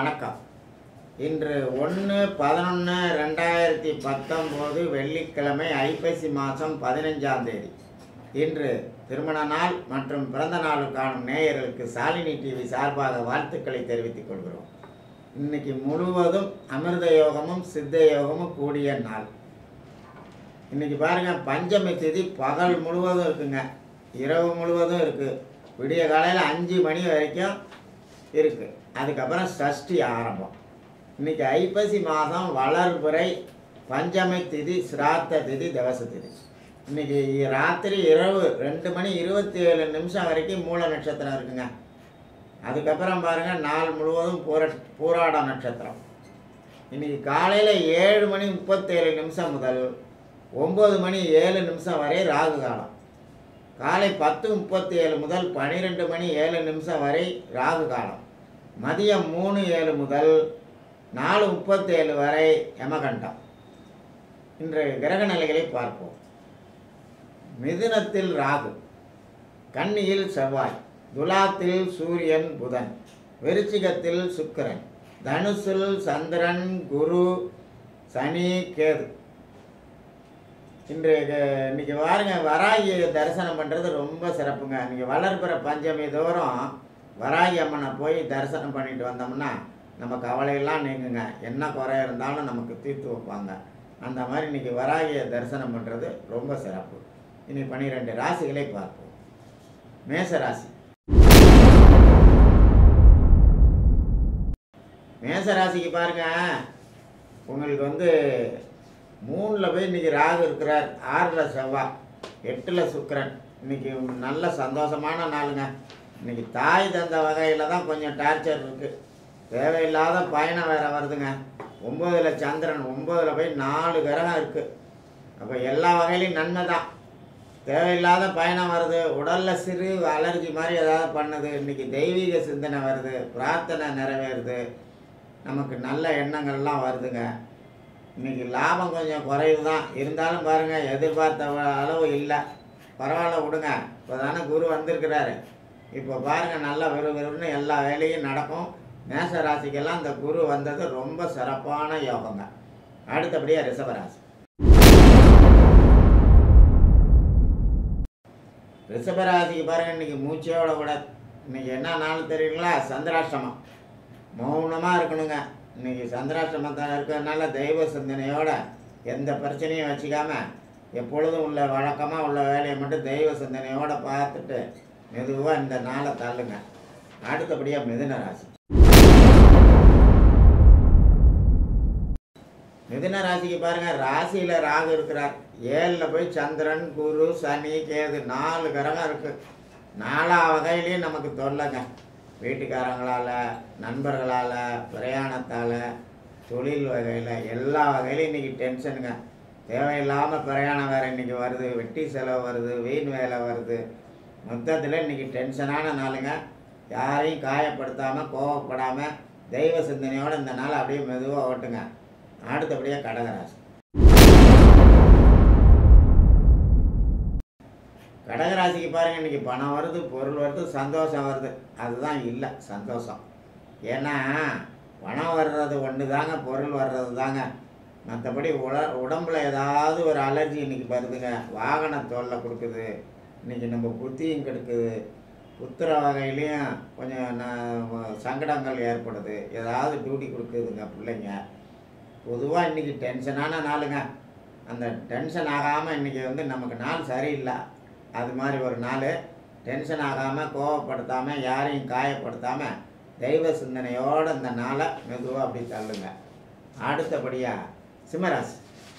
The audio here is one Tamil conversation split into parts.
வணக்கம் இன்று ஒன்று பதினொன்று ரெண்டாயிரத்தி பத்தொம்போது வெள்ளிக்கிழமை ஐப்பசி மாதம் பதினஞ்சாம் தேதி இன்று திருமண நாள் மற்றும் பிறந்த நாள் காணும் நேயர்களுக்கு சாலினி டிவி சார்பாக வாழ்த்துக்களை தெரிவித்துக் கொள்கிறோம் இன்னைக்கு முழுவதும் அமிர்த யோகமும் சித்த யோகமும் கூடிய நாள் இன்னைக்கு பாருங்க பஞ்சமி திதி பகல் முழுவதும் இருக்குங்க இரவு முழுவதும் இருக்குது விடிய காலையில் அஞ்சு மணி வரைக்கும் இருக்குது அதுக்கப்புறம் சஷ்டி ஆரம்பம் இன்னைக்கு ஐப்பசி மாதம் வளர்புரை பஞ்சமி திதி சிராத்த திதி தவச திதி இன்னைக்கு ராத்திரி இரவு ரெண்டு மணி இருபத்தி ஏழு நிமிஷம் வரைக்கும் மூல நட்சத்திரம் இருக்குங்க அதுக்கப்புறம் பாருங்கள் நாள் முழுவதும் பூர பூராட நட்சத்திரம் இன்னைக்கு காலையில் ஏழு மணி முப்பத்தேழு நிமிஷம் முதல் ஒம்பது மணி ஏழு நிமிஷம் வரை ராகு காலம் காலை பத்து முப்பத்தி ஏழு முதல் பன்னிரெண்டு மணி ஏழு நிமிஷம் வரை ராகு காலம் மதியம் மூணு ஏழு முதல் நாலு முப்பத்தேழு வரை யமகண்டம் இன்று கிரக நிலைகளை பார்ப்போம் மிதுனத்தில் ராகு கன்னியில் செவ்வாய் துலாத்தில் சூரியன் புதன் விருச்சிகத்தில் சுக்கிரன் தனுசில் சந்திரன் குரு சனி கேது இன்று க- இன்னைக்கு பாருங்க வராகி தரிசனம் பண்ணுறது ரொம்ப சிறப்புங்க இன்னைக்கு வளர்பிற பஞ்சமி தோறும் வராகி அம்மனை போய் தரிசனம் பண்ணிட்டு வந்தோம்னா நம்ம கவலையெல்லாம் நீங்குங்க என்ன குறை இருந்தாலும் நமக்கு தீர்த்து வைப்பாங்க அந்த மாதிரி இன்னைக்கு வராகியை தரிசனம் பண்ணுறது ரொம்ப சிறப்பு இனி பன்னிரெண்டு ராசிகளை பார்ப்போம் மேச ராசி மேச ராசிக்கு பாருங்க உங்களுக்கு வந்து மூணில் போய் இன்னைக்கு ராகு இருக்கிறார் ஆறில் செவ்வாய் எட்டில் சுக்கிரன் இன்னைக்கு நல்ல சந்தோஷமான நாளுங்க இன்னைக்கு தாய் தந்த வகையில் தான் கொஞ்சம் டார்ச்சர் இருக்குது தேவையில்லாத பயணம் வேற வருதுங்க ஒம்போதில் சந்திரன் ஒம்போதில் போய் நாலு கிரகம் இருக்குது அப்போ எல்லா வகையிலையும் நன்மை தான் தேவையில்லாத பயணம் வருது உடலில் சிறு அலர்ஜி மாதிரி ஏதாவது பண்ணுது இன்னைக்கு தெய்வீக சிந்தனை வருது பிரார்த்தனை நிறைவேறுது நமக்கு நல்ல எண்ணங்கள்லாம் வருதுங்க இன்னைக்கு லாபம் கொஞ்சம் குறைவு தான் இருந்தாலும் பாருங்கள் எதிர்பார்த்த வ- அளவு இல்லை பரவாயில்ல விடுங்க இப்போ தானே குரு வந்திருக்கிறாரு இப்போ பாருங்கள் நல்லா விறுவிறுன்னு எல்லா வேலையும் நடக்கும் மேச ராசிக்கெல்லாம் இந்த குரு வந்தது ரொம்ப சிறப்பான யோகங்க அடுத்தபடியாக ரிஷபராசி ரிஷபராசிக்கு பாருங்கள் இன்னைக்கு மூச்சையோட கூட இன்னைக்கு என்ன நாள் தெரியுங்களா சந்திராஷ்டமம் மௌனமாக இருக்கணுங்க இன்னைக்கு சந்திராஷ்டமத்தில் இருக்கிறதுனால தெய்வ சிந்தனையோட எந்த பிரச்சனையும் வச்சுக்காம எப்பொழுதும் உள்ள வழக்கமாக உள்ள வேலையை மட்டும் தெய்வ சிந்தனையோட பார்த்துட்டு மெதுவாக இந்த நாளை தள்ளுங்க அடுத்தபடியாக மிதுன ராசி மிதுன ராசிக்கு பாருங்க ராசியில் ராகு இருக்கிறார் ஏழில் போய் சந்திரன் குரு சனி கேது நாலு கிரகம் இருக்கு நாலா வகையிலையும் நமக்கு தொல்லைங்க வீட்டுக்காரங்களால் நண்பர்களால் பிரயாணத்தால் தொழில் வகையில் எல்லா வகையிலையும் இன்றைக்கி டென்ஷனுங்க தேவையில்லாமல் பிரயாணம் வேறு இன்றைக்கி வருது வெட்டி செலவு வருது வீண் வேலை வருது மொத்தத்தில் இன்றைக்கி டென்ஷனான நாளுங்க யாரையும் காயப்படுத்தாமல் கோவப்படாமல் தெய்வ சிந்தனையோட இந்த நாள் அப்படியே மெதுவாக ஓட்டுங்க அடுத்தபடியாக கடகராசி கடகராசிக்கு பாருங்க இன்னைக்கு பணம் வருது பொருள் வருது சந்தோஷம் வருது அதுதான் இல்லை சந்தோஷம் ஏன்னா பணம் வர்றது ஒன்று தாங்க பொருள் வர்றது தாங்க மற்றபடி உட உடம்புல ஏதாவது ஒரு அலர்ஜி இன்னைக்கு வருதுங்க வாகன தொல்லை கொடுக்குது இன்னைக்கு நம்ம புத்தியும் கெடுக்குது புத்திர வகையிலையும் கொஞ்சம் ந- சங்கடங்கள் ஏற்படுது ஏதாவது டியூட்டி கொடுக்குதுங்க பிள்ளைங்க பொதுவாக இன்றைக்கி டென்ஷனான நாளுங்க அந்த டென்ஷன் ஆகாமல் இன்றைக்கி வந்து நமக்கு நாள் சரியில்லை அது மாதிரி ஒரு நாள் டென்ஷன் ஆகாமல் கோவப்படுத்தாமல் யாரையும் காயப்படுத்தாமல் தெய்வ சிந்தனையோடு இந்த நாளை மெதுவாக அப்படி தள்ளுங்க அடுத்தபடியாக சிம்மராசி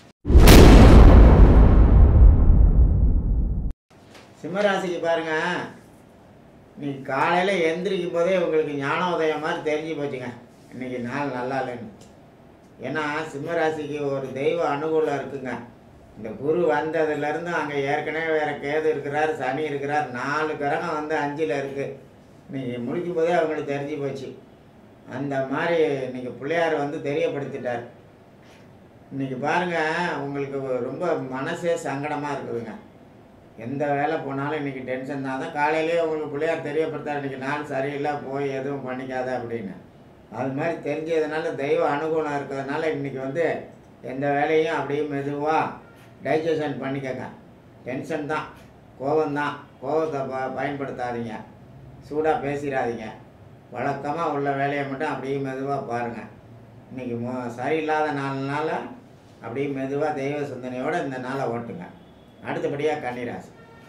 சிம்மராசிக்கு பாருங்க இன்னைக்கு காலையில் எந்திரிக்கும் போதே உங்களுக்கு ஞானோதயம் மாதிரி தெரிஞ்சு போச்சுங்க இன்னைக்கு நாள் நல்லா இல்லைன்னு ஏன்னா சிம்மராசிக்கு ஒரு தெய்வ அனுகூலம் இருக்குங்க இந்த குரு வந்ததுலேருந்து அங்கே ஏற்கனவே வேறு கேது இருக்கிறார் சனி இருக்கிறார் நாலு கிரகம் வந்து அஞ்சில் இருக்குது இன்னைக்கு முடிக்கும் போதே அவங்களுக்கு தெரிஞ்சு போச்சு அந்த மாதிரி இன்னைக்கு பிள்ளையார் வந்து தெரியப்படுத்திட்டார் இன்னைக்கு பாருங்க உங்களுக்கு ரொம்ப மனசே சங்கடமாக இருக்குதுங்க எந்த வேலை போனாலும் இன்னைக்கு டென்ஷன் தான் தான் காலையிலேயே உங்களுக்கு பிள்ளையார் தெரியப்படுத்தார் இன்னைக்கு நாள் சரியில்லை போய் எதுவும் பண்ணிக்காத அப்படின்னு அது மாதிரி தெரிஞ்சதுனால தெய்வ அனுகூலம் இருக்கிறதுனால இன்றைக்கி வந்து எந்த வேலையும் அப்படியே மெதுவாக டைஜஷன் பண்ணிக்கங்க டென்ஷன் தான் கோபம்தான் கோபத்தை ப பயன்படுத்தாதீங்க சூடாக பேசிடாதீங்க வழக்கமாக உள்ள வேலையை மட்டும் அப்படியே மெதுவாக பாருங்கள் இன்றைக்கி மோ சரியில்லாத நாலுனால அப்படியே மெதுவாக தெய்வ சிந்தனையோடு இந்த நாளை ஓட்டுங்க அடுத்தபடியாக கன்னிராசி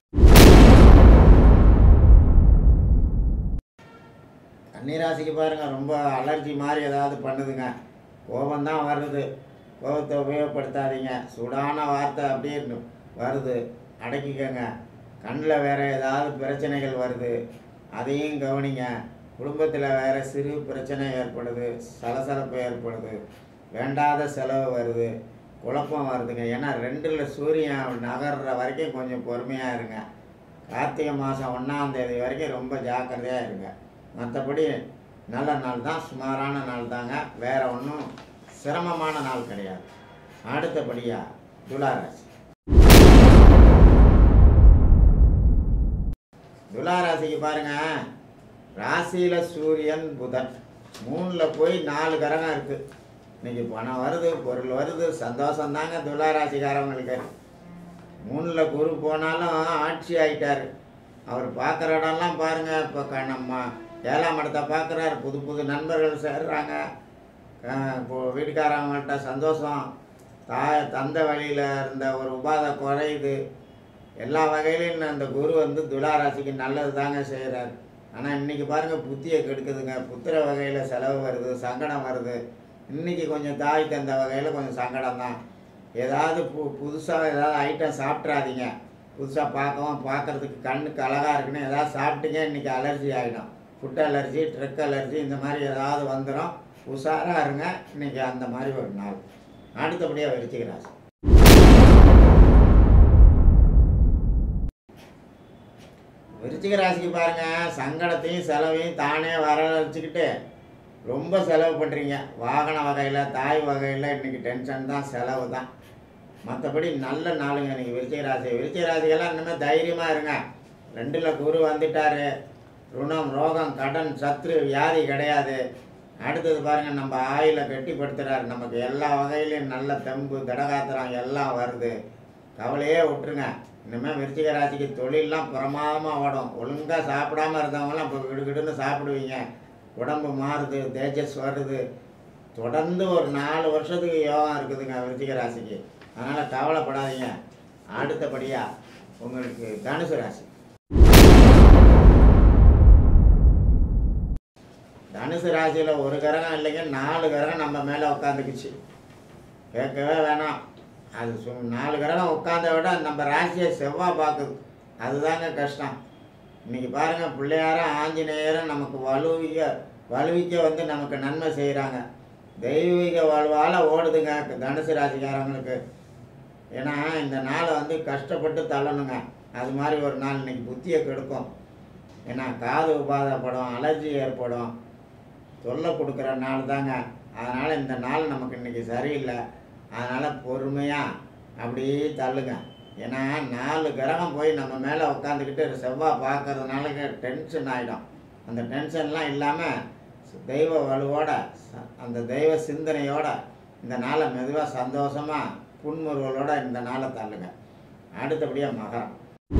கன்னிராசிக்கு பாருங்கள் ரொம்ப அலர்ஜி மாதிரி ஏதாவது பண்ணுதுங்க கோபம்தான் வருது கோபத்தை உபயோகப்படுத்தாதீங்க சூடான வார்த்தை அப்படியே வருது அடக்கிக்கங்க கண்ணில் வேறு ஏதாவது பிரச்சனைகள் வருது அதையும் கவனிங்க குடும்பத்தில் வேறு சிறு பிரச்சனை ஏற்படுது சலசலப்பு ஏற்படுது வேண்டாத செலவு வருது குழப்பம் வருதுங்க ஏன்னா ரெண்டில் சூரியன் நகர்ற வரைக்கும் கொஞ்சம் பொறுமையாக இருங்க கார்த்திகை மாதம் ஒன்றாந்தேதி வரைக்கும் ரொம்ப ஜாக்கிரதையாக இருங்க மற்றபடி நல்ல நாள் தான் சுமாரான நாள் தாங்க வேறு ஒன்றும் சிரமமான நாள் கிடையாது அடுத்தபடியாக துளாராசி துளாராசிக்கு பாருங்க ராசியில் சூரியன் புதன் மூணில் போய் நாலு கிரகம் இருக்குது இன்னைக்கு பணம் வருது பொருள் வருது சந்தோஷம் தாங்க துளாராசிக்காரவங்களுக்கு மூணில் குரு போனாலும் ஆட்சி ஆயிட்டார் அவர் பார்க்குற இடம்லாம் பாருங்கள் இப்போ க நம்ம ஏழாம் இடத்தை பார்க்குறாரு புது புது நண்பர்கள் சேர்றாங்க அஹ் இப்போ வீட்டுக்காரவங்கள்ட்ட சந்தோஷம் தாய் தந்த வழியில் இருந்த ஒரு உபாதை குறையுது எல்லா வகையிலையும் அந்த குரு வந்து துளாராசிக்கு நல்லது தாங்க செய்கிறார் ஆனால் இன்றைக்கி பாருங்கள் புத்தியை கெடுக்குதுங்க புத்திர வகையில் செலவு வருது சங்கடம் வருது இன்றைக்கி கொஞ்சம் தாய் தந்த வகையில் கொஞ்சம் சங்கடம் தான் ஏதாவது பு புதுசாக ஏதாவது ஐட்டம் சாப்பிட்றாதீங்க புதுசாக பார்க்கவும் பார்க்குறதுக்கு கண்ணுக்கு அழகாக இருக்குன்னு ஏதாவது சாப்பிட்டீங்க இன்றைக்கி அலர்ஜி ஆகிடும் ஃபுட் அலர்ஜி ட்ரக் அலர்ஜி இந்த மாதிரி ஏதாவது வந்துடும் உஷாராக இருங்க இன்றைக்கி அந்த மாதிரி ஒரு நாள் அடுத்தபடியாக விருச்சிகராசி விருச்சிக ராசிக்கு பாருங்க சங்கடத்தையும் செலவையும் தானே வர வச்சுக்கிட்டு ரொம்ப செலவு பண்ணுறீங்க வாகன வகையில் தாய் வகையில் இன்றைக்கி டென்ஷன் தான் செலவு தான் மற்றபடி நல்ல நாளுங்க இன்றைக்கி விருச்சிக ராசி விருச்சிக ராசிக்கெல்லாம் இனிமேல் தைரியமாக இருங்க ரெண்டில் குரு வந்துட்டாரு ருணம் ரோகம் கடன் சத்ரு வியாதி கிடையாது அடுத்தது பாருங்கள் நம்ம ஆயில கெட்டிப்படுத்துகிறாரு நமக்கு எல்லா வகையிலையும் நல்ல தெம்பு திடகாத்திரம் எல்லாம் வருது கவலையே விட்டுருங்க இனிமேல் விருச்சிக ராசிக்கு தொழிலெலாம் பிரமாதமாக ஓடும் ஒழுங்காக சாப்பிடாம இருந்தவங்களாம் இப்போ கிடுகிடுன்னு சாப்பிடுவீங்க உடம்பு மாறுது தேஜஸ் வருது தொடர்ந்து ஒரு நாலு வருஷத்துக்கு யோகம் இருக்குதுங்க விருச்சிக ராசிக்கு அதனால் கவலைப்படாதீங்க அடுத்தபடியாக உங்களுக்கு தனுசு ராசி தனுசு ராசியில் ஒரு கிரகம் இல்லைங்க நாலு கிரகம் நம்ம மேலே உட்காந்துக்குச்சு கேட்கவே வேணாம் அது சு நாலு கிரகம் உட்காந்த விட நம்ம ராசியை செவ்வாய் பார்க்குது அதுதாங்க கஷ்டம் இன்னைக்கு பாருங்கள் பிள்ளையாரும் ஆஞ்சநேயரும் நமக்கு வலுவிக்க வலுவிக்க வந்து நமக்கு நன்மை செய்கிறாங்க தெய்வீக வாழ்வால் ஓடுதுங்க தனுசு ராசிக்காரங்களுக்கு ஏன்னா இந்த நாளை வந்து கஷ்டப்பட்டு தள்ளணுங்க அது மாதிரி ஒரு நாள் இன்னைக்கு புத்தியை கெடுக்கும் ஏன்னா காது உபாதப்படும் அலர்ஜி ஏற்படும் தொல்லை கொடுக்குற நாள் தாங்க அதனால் இந்த நாள் நமக்கு இன்றைக்கி சரியில்லை அதனால் பொறுமையாக அப்படியே தள்ளுங்க ஏன்னா நாலு கிரகம் போய் நம்ம மேலே உட்காந்துக்கிட்டு செவ்வாய் பார்க்கறதுனால டென்ஷன் ஆகிடும் அந்த டென்ஷன்லாம் இல்லாமல் தெய்வ வலுவோட ச- அந்த தெய்வ சிந்தனையோட இந்த நாளை மெதுவாக சந்தோஷமாக புன்முறுவலோட இந்த நாளை தள்ளுங்க அடுத்தபடியாக மகரம்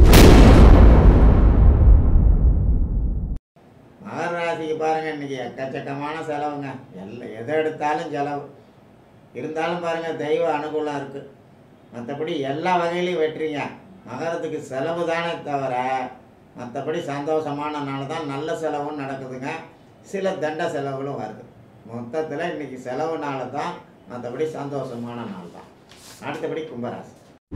மகர ராசிக்கு பாருங்க இன்னைக்கு எக்கச்சக்கமான செலவுங்க எல்லாம் எதை எடுத்தாலும் செலவு இருந்தாலும் பாருங்க தெய்வ அனுகூலம் இருக்கு மற்றபடி எல்லா வகையிலையும் வெட்டுறீங்க மகரத்துக்கு செலவு தானே தவிர மற்றபடி சந்தோஷமான நாள் தான் நல்ல செலவும் நடக்குதுங்க சில தண்ட செலவுகளும் வருது மொத்தத்தில் இன்னைக்கு செலவு நாள் தான் மற்றபடி சந்தோஷமான நாள் தான் அடுத்தபடி கும்பராசி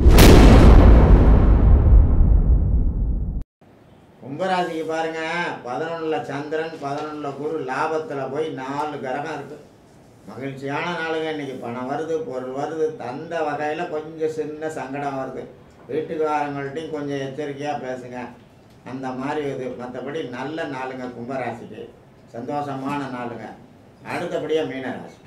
கும்பராசிக்கு பாருங்க பதினொன்றில் சந்திரன் பதினொன்றில் குரு லாபத்தில் போய் நாலு கிரகம் இருக்கு மகிழ்ச்சியான நாளுங்க இன்னைக்கு பணம் வருது பொருள் வருது தந்த வகையில் கொஞ்சம் சின்ன சங்கடம் வருது வீட்டுக்காரங்கள்ட்டையும் கொஞ்சம் எச்சரிக்கையாக பேசுங்க அந்த மாதிரி இது மற்றபடி நல்ல நாளுங்க கும்பராசிக்கு சந்தோஷமான நாளுங்க அடுத்தபடியாக மீனராசி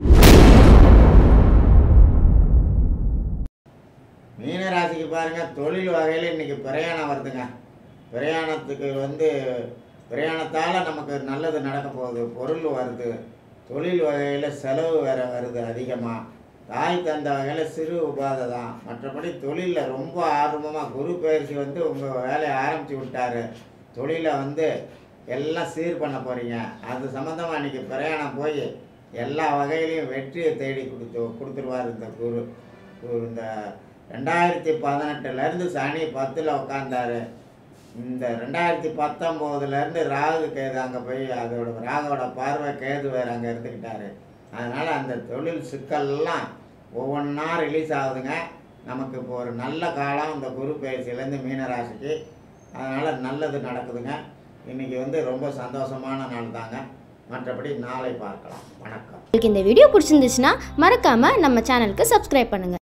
மீனராசிக்கு பாருங்க தொழில் வகையில் இன்னைக்கு பிரயாணம் வருதுங்க பிரயாணத்துக்கு வந்து பிரயாணத்தால் நமக்கு நல்லது நடக்க போகுது பொருள் வருது தொழில் வகையில் செலவு வேற வருது அதிகமாக தாய் தந்த வகையில் சிறு உபாதை தான் மற்றபடி தொழிலில் ரொம்ப ஆர்வமாக குரு பயிற்சி வந்து உங்கள் வேலையை ஆரம்பித்து விட்டாரு தொழிலை வந்து எல்லாம் சீர் பண்ண போகிறீங்க அது சம்மந்தமாக இன்றைக்கி பிரயாணம் போய் எல்லா வகையிலையும் வெற்றியை தேடி கொடுத்து கொடுத்துருவார் இந்த குரு குரு இந்த ரெண்டாயிரத்தி பதினெட்டுலேருந்து சனி பத்தில் உட்காந்தாரு இந்த ரெண்டாயிரத்தி பத்தொம்போதுலேருந்து ராகு கேது அங்கே போய் அதோட ராகோட பார்வை கேது வேறு அங்கே இருந்துக்கிட்டாரு அதனால் அந்த தொழில் சிக்கல்லாம் ஒவ்வொன்றா ரிலீஸ் ஆகுதுங்க நமக்கு இப்போ ஒரு நல்ல காலம் இந்த குரு பயிற்சியிலேருந்து மீனராசிக்கு அதனால் நல்லது நடக்குதுங்க இன்றைக்கி வந்து ரொம்ப சந்தோஷமான நாள் தாங்க மற்றபடி நாளை பார்க்கலாம் வணக்கம் உங்களுக்கு இந்த வீடியோ பிடிச்சிருந்துச்சுன்னா மறக்காமல் நம்ம சேனலுக்கு சப்ஸ்கிரைப் பண்ணுங்கள்